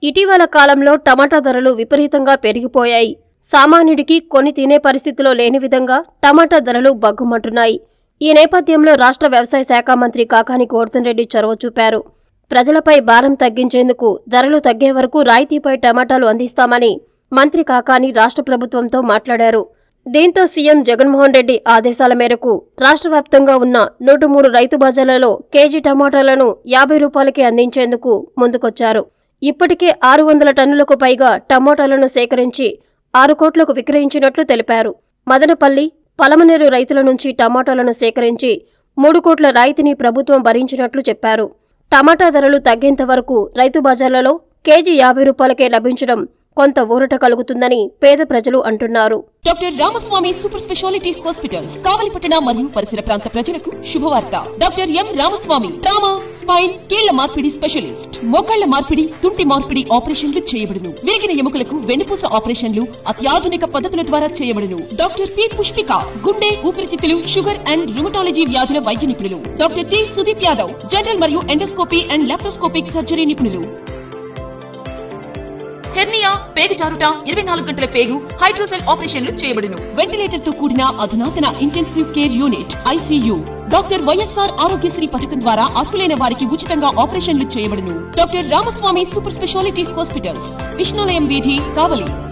ఇటీవల కాలంలో టమాటా ధరలు విపరీతంగా పెరిగిపోయాయి సామాన్యుడికి కొని తినే పరిస్థితిలో లేని విధంగా టమాటా ధరలు బగ్గుమంటున్నాయి ఈ నేపథ్యంలో రాష్ట్ర వ్యవసాయ శాఖ మంత్రి కాకాని గోవర్ధన్ రెడ్డి చొరవ చూపారు ప్రజలపై భారం తగ్గించేందుకు ధరలు తగ్గే వరకు రాయితీపై టమాటాలు అందిస్తామని మంత్రి కాకాని రాష్ట్ర ప్రభుత్వంతో మాట్లాడారు దీంతో సీఎం జగన్మోహన్ రెడ్డి ఆదేశాల మేరకు రాష్ట్ర వ్యాప్తంగా ఉన్న నూట మూడు రైతు బజార్లలో కేజీ టమాటాలను యాభై రూపాయలకి అందించేందుకు ముందుకొచ్చారు ఇప్పటికే ఆరు వందల టన్నులకు పైగా టమోటాలను సేకరించి ఆరు కోట్లకు విక్రయించినట్లు తెలిపారు మదనపల్లి పలమనేరు రైతుల నుంచి టమాటాలను సేకరించి మూడు కోట్ల రాయితీని ప్రభుత్వం భరించినట్లు చెప్పారు టమాటా ధరలు తగ్గేంత వరకు రైతు బజార్లలో కేజీ యాభై రూపాయలకే లభించడం కొంత ఊరట కలుగుతుందని పేద ప్రజలు అంటున్నారు doctor Ramaswamy super speciality hospitals కావలిపట్టణ మరియు పరిసర ప్రాంత ప్రజలకు శుభవార్త doctor M Ramaswamy trauma spine కీళ్ల మార్పిడి స్పెషలిస్ట్ మోకాళ్ల మార్పిడి తుంటి మార్పిడి ఆపరేషన్లు చేయబడును విరిగిన ఎముకలకు వెన్నుపూస ఆపరేషన్లు అత్యాధునిక పద్ధతుల ద్వారా చేయబడును డాక్టర్ పి పుష్పిక గుండె ఊపిరితిత్తులు షుగర్ అండ్ రుమటాలజీ వ్యాధుల వైద్య నిపుణులు doctor T Sudeep Yadav general మరియు ఎండోస్కోపీ అండ్ లాప్రోస్కోపిక్ సర్జరీ నిపుణులు హెర్నియా పేగు జారుట ఇరవై నాలుగు గంటల పేగు హైడ్రోసెల్ ఆపరేషన్లు చేయబడును వెంటిలేటర్ తో కూడిన అధునాతన intensive care unit ICU doctor YSR Aarogyasri పథకం ద్వారా అర్హులైన వారికి ఉచితంగా ఆపరేషన్లు చేయబడును doctor Ramaswamy super speciality hospitals Vishnulayam వీధి కావలి